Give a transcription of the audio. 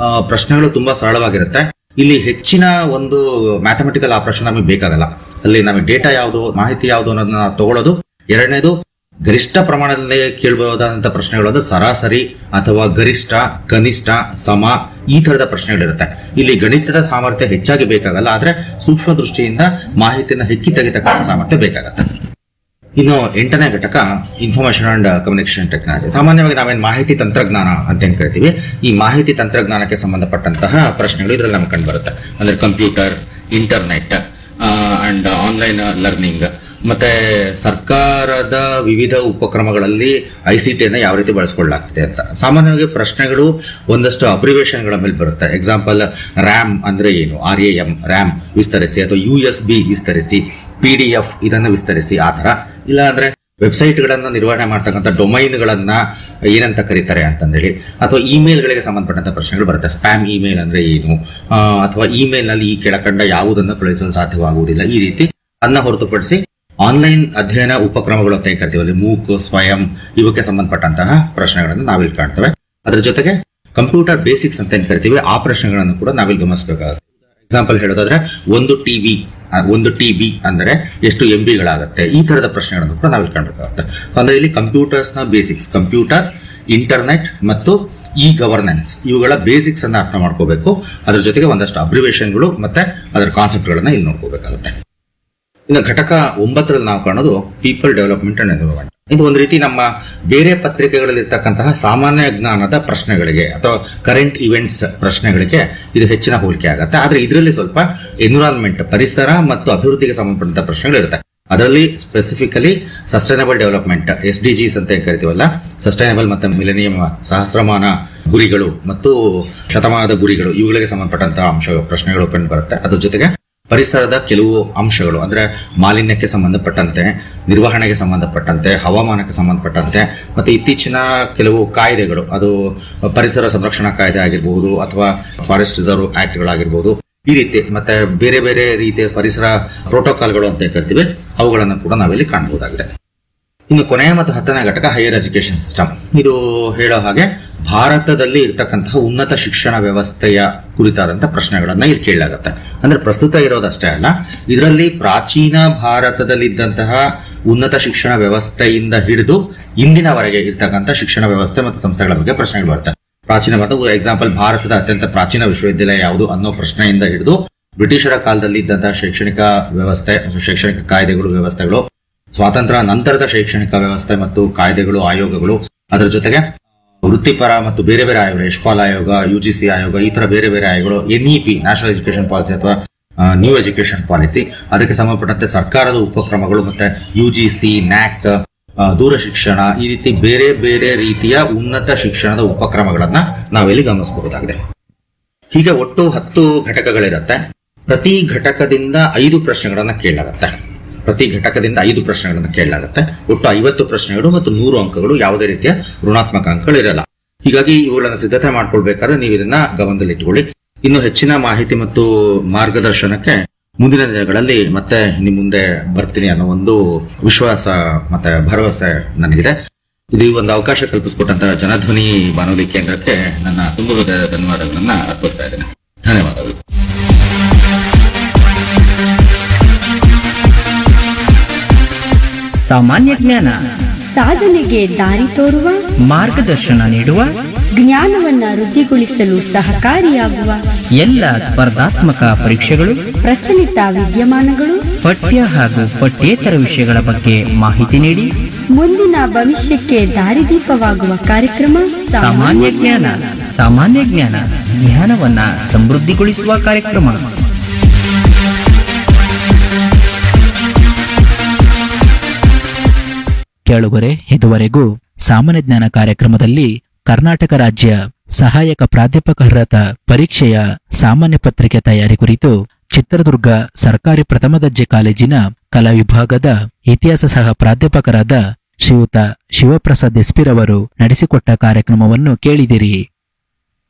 ಆ, ಪ್ರಶ್ನೆಗಳು ತುಂಬಾ ಸರಳವಾಗಿರುತ್ತೆ ಇಲ್ಲಿ ಹೆಚ್ಚಿನ ಒಂದು ಮ್ಯಾಥಮೆಟಿಕಲ್ ಆಪರೇಷನ್ ನಮಗೆ ಬೇಕಾಗಲ್ಲ ಅಲ್ಲಿ ನಮಗೆ ಡೇಟಾ ಯಾವುದು ಮಾಹಿತಿ ಯಾವುದು ಅನ್ನೋದನ್ನ ತಗೊಳ್ಳೋದು ಎರಡನೇದು ಗರಿಷ್ಠ ಪ್ರಮಾಣದಲ್ಲಿ ಕೇಳಬಹುದಾದಂತಹ ಪ್ರಶ್ನೆಗಳು ಅಂದ್ರೆ ಸರಾಸರಿ ಅಥವಾ ಗರಿಷ್ಠ ಕನಿಷ್ಠ ಸಮ ಈ ತರದ ಪ್ರಶ್ನೆಗಳಿರುತ್ತೆ ಇಲ್ಲಿ ಗಣಿತದ ಸಾಮರ್ಥ್ಯ ಹೆಚ್ಚಾಗಿ ಬೇಕಾಗಲ್ಲ ಆದ್ರೆ ಸೂಕ್ಷ್ಮ ದೃಷ್ಟಿಯಿಂದ ಮಾಹಿತಿಯನ್ನು ಹೆಕ್ಕಿ ತೆಗಿತಕ್ಕಂಥ ಸಾಮರ್ಥ್ಯ ಬೇಕಾಗತ್ತೆ ಇನ್ನು ಎಂಟನೇ ಘಟಕ ಇನ್ಫಾರ್ಮೇಶನ್ ಅಂಡ್ ಕಮ್ಯುನಿಕೇಶನ್ ಟೆಕ್ನಾಲಜಿ ಸಾಮಾನ್ಯವಾಗಿ ನಾವೇನು ಮಾಹಿತಿ ತಂತ್ರಜ್ಞಾನ ಅಂತ ಏನ್ ಕರಿತೀವಿ ಈ ಮಾಹಿತಿ ತಂತ್ರಜ್ಞಾನಕ್ಕೆ ಸಂಬಂಧಪಟ್ಟಂತಹ ಪ್ರಶ್ನೆಗಳು ಇದರಲ್ಲಿ ನಮ್ಗೆ ಕಂಡು ಬರುತ್ತೆ ಅಂದ್ರೆ computer internet and online learning ಮತ್ತೆ ಸರ್ಕಾರದ ವಿವಿಧ ಉಪಕ್ರಮಗಳಲ್ಲಿ ಐ ಸಿ ಟಿಯನ್ನು ಯಾವ ರೀತಿ ಬಳಸ್ಕೊಳ್ಳಲಾಗ್ತಿದೆ ಅಂತ ಸಾಮಾನ್ಯವಾಗಿ ಪ್ರಶ್ನೆಗಳು ಒಂದಷ್ಟು ಅಬ್ರಿವೇಷನ್ಗಳ ಮೇಲೆ ಬರುತ್ತೆ ಎಕ್ಸಾಂಪಲ್ ರ್ಯಾಮ್ ಅಂದ್ರೆ ಏನು ಆರ್ ಎ ಎಂ ರ್ಯಾಮ್ ವಿಸ್ತರಿಸಿ ಅಥವಾ ಯು ಎಸ್ ಬಿ ವಿಸ್ತರಿಸಿ ಪಿ ಡಿ ಎಫ್ ಇದನ್ನು ವಿಸ್ತರಿಸಿ ಆ ತರ ಇಲ್ಲ ಅಂದ್ರೆ ವೆಬ್ಸೈಟ್ ಗಳನ್ನ ನಿರ್ವಹಣೆ ಮಾಡ್ತಕ್ಕಂಥ ಡೊಮೈನ್ ಗಳನ್ನ ಏನಂತ ಕರೀತಾರೆ ಅಂತಂದೇಳಿ ಅಥವಾ ಇಮೇಲ್ ಗಳಿಗೆ ಸಂಬಂಧಪಟ್ಟಂತ ಪ್ರಶ್ನೆಗಳು ಬರುತ್ತೆ ಸ್ಪ್ಯಾಮ್ ಇಮೇಲ್ ಅಂದ್ರೆ ಏನು ಆ, ಅಥವಾ ಇಮೇಲ್ ನಲ್ಲಿ ಈ ಕೆಳಕಂಡ ಯಾವುದನ್ನು ಕಳುಹಿಸಲು ಸಾಧ್ಯವಾಗುವುದಿಲ್ಲ ಈ ರೀತಿ ಅನ್ನ ಹೊರತುಪಡಿಸಿ ಆನ್ಲೈನ್ ಅಧ್ಯಯನ ಉಪಕ್ರಮಗಳು ಅಂತ ಏನ್ ಕರಿತೀವಿ ಅಲ್ಲಿ ಮೂಕ್ ಸ್ವಯಂ ಇವಕ್ಕೆ ಸಂಬಂಧಪಟ್ಟಂತಹ ಪ್ರಶ್ನೆಗಳನ್ನು ನಾವಿಲ್ಲಿ ಕಾಣ್ತೇವೆ ಅದರ ಜೊತೆಗೆ ಕಂಪ್ಯೂಟರ್ ಬೇಸಿಕ್ಸ್ ಅಂತ ಏನ್ ಕರಿತೀವಿ ಆ ಪ್ರಶ್ನೆಗಳನ್ನು ಕೂಡ ನಾವಿಲ್ಲಿ ಗಮನಿಸಬೇಕಾಗುತ್ತೆ ಎಕ್ಸಾಂಪಲ್ ಹೇಳೋದಾದ್ರೆ ಒಂದು ಟಿವಿ ಒಂದು ಟಿಬಿ ಅಂದರೆ ಎಷ್ಟು ಎಂ ಬಿಗಳಾಗುತ್ತೆ ಈ ತರದ ಪ್ರಶ್ನೆಗಳನ್ನು ಕೂಡ ನಾವಿಲ್ಲಿ ಕಾಣಬೇಕಾಗುತ್ತೆ ಅಂದ್ರೆ ಇಲ್ಲಿ ಕಂಪ್ಯೂಟರ್ಸ್ ನ ಬೇಸಿಕ್ಸ್ ಕಂಪ್ಯೂಟರ್ ಇಂಟರ್ನೆಟ್ ಮತ್ತು ಇ ಗವರ್ನೆನ್ಸ್ ಇವುಗಳ ಬೇಸಿಕ್ಸ್ ಅನ್ನ ಅರ್ಥ ಮಾಡ್ಕೋಬೇಕು ಅದ್ರ ಜೊತೆಗೆ ಒಂದಷ್ಟು ಅಬ್ರಿವೇಷನ್ಗಳು ಮತ್ತೆ ಅದರ ಕಾನ್ಸೆಪ್ಟ್ಗಳನ್ನ ಇಲ್ಲಿ ನೋಡ್ಕೋಬೇಕಾಗುತ್ತೆ ಇನ್ನು ಘಟಕ ಒಂಬತ್ತರಲ್ಲಿ ನಾವು ಕಾಣೋದು ಪೀಪಲ್ ಡೆವಲಪ್ಮೆಂಟ್ ಅಂಡ್ ಎನ್ವಿರಾನ್ಮೆಂಟ್ ಇದು ಒಂದು ರೀತಿ ನಮ್ಮ ಬೇರೆ ಪತ್ರಿಕೆಗಳಲ್ಲಿ ಇರ್ತಕ್ಕಂತಹ ಸಾಮಾನ್ಯ ಜ್ಞಾನದ ಪ್ರಶ್ನೆಗಳಿಗೆ ಅಥವಾ ಕರೆಂಟ್ ಇವೆಂಟ್ಸ್ ಪ್ರಶ್ನೆಗಳಿಗೆ ಇದು ಹೆಚ್ಚಿನ ಹೋಲಿಕೆ ಆಗುತ್ತೆ ಆದ್ರೆ ಇದರಲ್ಲಿ ಸ್ವಲ್ಪ ಎನ್ವಿರಾನ್ಮೆಂಟ್ ಪರಿಸರ ಮತ್ತು ಅಭಿವೃದ್ಧಿಗೆ ಸಂಬಂಧಪಟ್ಟಂತ ಪ್ರಶ್ನೆಗಳಿರುತ್ತೆ ಅದರಲ್ಲಿ specifically sustainable development S D Gs ಅಂತ ಏನ್ ಕರಿತೀವಲ್ಲ ಸಸ್ಟೈನಬಲ್ ಮತ್ತೆ ಮಿಲೆನಿಯಂ ಸಹಸ್ರಮಾನ ಗುರಿಗಳು ಮತ್ತು ಶತಮಾನದ ಗುರಿಗಳು ಇವುಗಳಿಗೆ ಸಂಬಂಧಪಟ್ಟಂತಹ ಅಂಶ ಪ್ರಶ್ನೆಗಳು ಕಂಡು ಬರುತ್ತೆ ಅದ್ರ ಜೊತೆಗೆ ಪರಿಸರದ ಕೆಲವು ಅಂಶಗಳು ಅಂದ್ರೆ ಮಾಲಿನ್ಯಕ್ಕೆ ಸಂಬಂಧಪಟ್ಟಂತೆ ನಿರ್ವಹಣೆಗೆ ಸಂಬಂಧಪಟ್ಟಂತೆ ಹವಾಮಾನಕ್ಕೆ ಸಂಬಂಧಪಟ್ಟಂತೆ ಮತ್ತೆ ಇತ್ತೀಚಿನ ಕೆಲವು ಕಾಯ್ದೆಗಳು ಅದು ಪರಿಸರ ಸಂರಕ್ಷಣಾ ಕಾಯ್ದೆ ಆಗಿರಬಹುದು ಅಥವಾ ಫಾರೆಸ್ಟ್ ರಿಸರ್ವ್ ಆಕ್ಟ್ಗಳಾಗಿರ್ಬೋದು ಈ ರೀತಿ ಮತ್ತೆ ಬೇರೆ ಬೇರೆ ರೀತಿಯ ಪರಿಸರ ಪ್ರೋಟೋಕಾಲ್ಗಳು ಅಂತ ಏನ್ ಕರಿತೀವಿ ಅವುಗಳನ್ನು ಕೂಡ ನಾವಿಲ್ಲಿ ಕಾಣಬಹುದಾಗಿದೆ ಇನ್ನು ಕೊನೆಯ ಮತ್ತು ಹತ್ತನೇ ಘಟಕ ಹೈಯರ್ ಎಜುಕೇಶನ್ ಸಿಸ್ಟಮ್ ಇದು ಹೇಳೋ ಹಾಗೆ ಭಾರತದಲ್ಲಿ ಇರ್ತಕ್ಕಂತಹ ಉನ್ನತ ಶಿಕ್ಷಣ ವ್ಯವಸ್ಥೆಯ ಕುರಿತಾದಂತಹ ಪ್ರಶ್ನೆಗಳನ್ನ ಇಲ್ಲಿ ಕೇಳಲಾಗುತ್ತೆ ಅಂದ್ರೆ ಪ್ರಸ್ತುತ ಇರೋದಷ್ಟೇ ಅಲ್ಲ ಇದರಲ್ಲಿ ಪ್ರಾಚೀನ ಭಾರತದಲ್ಲಿದ್ದಂತಹ ಉನ್ನತ ಶಿಕ್ಷಣ ವ್ಯವಸ್ಥೆಯಿಂದ ಹಿಡಿದು ಇಂದಿನವರೆಗೆ ಇರ್ತಕ್ಕಂಥ ಶಿಕ್ಷಣ ವ್ಯವಸ್ಥೆ ಮತ್ತು ಸಂಸ್ಥೆಗಳ ಬಗ್ಗೆ ಪ್ರಶ್ನೆಗಳು ಬರ್ತವೆ ಪ್ರಾಚೀನ ಮತ್ತು ಎಕ್ಸಾಂಪಲ್ ಭಾರತದ ಅತ್ಯಂತ ಪ್ರಾಚೀನ ವಿಶ್ವವಿದ್ಯಾಲಯ ಯಾವುದು ಅನ್ನೋ ಪ್ರಶ್ನೆಯಿಂದ ಹಿಡಿದು ಬ್ರಿಟಿಷರ ಕಾಲದಲ್ಲಿ ಇದ್ದಂತಹ ಶೈಕ್ಷಣಿಕ ವ್ಯವಸ್ಥೆ ಶೈಕ್ಷಣಿಕ ಕಾಯ್ದೆಗಳು ವ್ಯವಸ್ಥೆಗಳು ಸ್ವಾತಂತ್ರ್ಯ ನಂತರದ ಶೈಕ್ಷಣಿಕ ವ್ಯವಸ್ಥೆ ಮತ್ತು ಕಾಯ್ದೆಗಳು ಆಯೋಗಗಳು ಅದರ ಜೊತೆಗೆ ವೃತ್ತಿಪರ ಮತ್ತು ಬೇರೆ ಬೇರೆ ಆಯೋಗಗಳು ಯಶ್ಪಾಲ್ ಆಯೋಗ ಯುಜಿಸಿ ಆಯೋಗ ಈ ತರ ಬೇರೆ ಬೇರೆ ಆಯೋಗಗಳು ಎನ್ಇಪಿ ನ್ಯಾಷನಲ್ ಎಜುಕೇಶನ್ ಪಾಲಿಸಿ ಅಥವಾ ನ್ಯೂ ಎಜುಕೇಶನ್ ಪಾಲಿಸಿ ಅದಕ್ಕೆ ಸಂಬಂಧಪಟ್ಟಂತೆ ಸರ್ಕಾರದ ಉಪಕ್ರಮಗಳು ಮತ್ತೆ ಯುಜಿಸಿ ನ್ಯಾಕ್ ದೂರ ಶಿಕ್ಷಣ ಈ ರೀತಿ ಬೇರೆ ಬೇರೆ ರೀತಿಯ ಉನ್ನತ ಶಿಕ್ಷಣದ ಉಪಕ್ರಮಗಳನ್ನ ನಾವಿಲ್ಲಿ ಗಮನಿಸಬಹುದಾಗಿದೆ ಹೀಗೆ ಒಟ್ಟು ಹತ್ತು ಘಟಕಗಳಿರುತ್ತೆ ಪ್ರತಿ ಘಟಕದಿಂದ ಐದು ಪ್ರಶ್ನೆಗಳನ್ನ ಕೇಳಲಾಗುತ್ತೆ ಪ್ರತಿ ಘಟಕದಿಂದ ಐದು ಪ್ರಶ್ನೆಗಳನ್ನ ಕೇಳಲಾಗುತ್ತೆ ಒಟ್ಟು ಐವತ್ತು ಪ್ರಶ್ನೆಗಳು ಮತ್ತು ನೂರು ಅಂಕಗಳು ಯಾವುದೇ ರೀತಿಯ ಋಣಾತ್ಮಕ ಅಂಕಗಳು ಇರಲ್ಲ ಹೀಗಾಗಿ ಇವುಗಳನ್ನ ಸಿದ್ಧತೆ ಮಾಡ್ಕೊಳ್ಬೇಕಾದ್ರೆ ನೀವು ಇದನ್ನ ಗಮನದಲ್ಲಿಟ್ಟುಕೊಳ್ಳಿ ಇನ್ನು ಹೆಚ್ಚಿನ ಮಾಹಿತಿ ಮತ್ತು ಮಾರ್ಗದರ್ಶನಕ್ಕೆ ಮುಂದಿನ ದಿನಗಳಲ್ಲಿ ಮತ್ತೆ ನಿಮ್ ಮುಂದೆ ಬರ್ತೀನಿ ಅನ್ನೋ ಒಂದು ವಿಶ್ವಾಸ ಮತ್ತೆ ಭರವಸೆ ನನಗಿದೆ ಇದು ಈ ಒಂದು ಅವಕಾಶ ಕಲ್ಪಿಸಿಕೊಟ್ಟಂತಹ ಜನಧ್ವನಿ ಬಾನುಲಿ ಕೇಂದ್ರಕ್ಕೆ ನನ್ನ ತುಂಬ ಹೃದಯದ ಧನ್ಯವಾದಗಳನ್ನ ಅರ್ಪಿಸ್ತಾ ಇದ್ದೇನೆ ಧನ್ಯವಾದಗಳು ಸಾಮಾನ್ಯ ಜ್ಞಾನ ಸಾಧನೆಗೆ ದಾರಿ ತೋರುವ ಮಾರ್ಗದರ್ಶನ ನೀಡುವ ಜ್ಞಾನವನ್ನ ವೃದ್ಧಿಗೊಳಿಸಲು ಸಹಕಾರಿಯಾಗುವ ಎಲ್ಲ ಸ್ಪರ್ಧಾತ್ಮಕ ಪರೀಕ್ಷೆಗಳು ಪ್ರಚಲಿತ ವಿದ್ಯಮಾನಗಳು ಪಠ್ಯ ಹಾಗೂ ಪಠ್ಯೇತರ ವಿಷಯಗಳ ಬಗ್ಗೆ ಮಾಹಿತಿ ನೀಡಿ ಮುಂದಿನ ಭವಿಷ್ಯಕ್ಕೆ ದಾರಿದೀಪವಾಗುವ ಕಾರ್ಯಕ್ರಮ ಸಾಮಾನ್ಯ ಜ್ಞಾನ ಸಾಮಾನ್ಯ ಜ್ಞಾನ ಜ್ಞಾನವನ್ನ ಸಮೃದ್ಧಿಗೊಳಿಸುವ ಕಾರ್ಯಕ್ರಮ ಕೇಳುಗರೆ ಇದುವರೆಗೂ ಸಾಮಾನ್ಯ ಜ್ಞಾನ ಕಾರ್ಯಕ್ರಮದಲ್ಲಿ ಕರ್ನಾಟಕ ರಾಜ್ಯ ಸಹಾಯಕ ಪ್ರಾಧ್ಯಾಪಕರ ಪರೀಕ್ಷೆಯ ಸಾಮಾನ್ಯ ಪತ್ರಿಕೆ ತಯಾರಿ ಕುರಿತು ಚಿತ್ರದುರ್ಗ ಸರ್ಕಾರಿ ಪ್ರಥಮ ದರ್ಜೆ ಕಾಲೇಜಿನ ಕಲಾ ವಿಭಾಗದ ಇತಿಹಾಸ ಸಹ ಪ್ರಾಧ್ಯಾಪಕರಾದ ಶ್ರೀಯುತ ಶಿವಪ್ರಸಾದ್ ಎಸ್ಪಿರವರು ನಡೆಸಿಕೊಟ್ಟ ಕಾರ್ಯಕ್ರಮವನ್ನು ಕೇಳಿದಿರಿ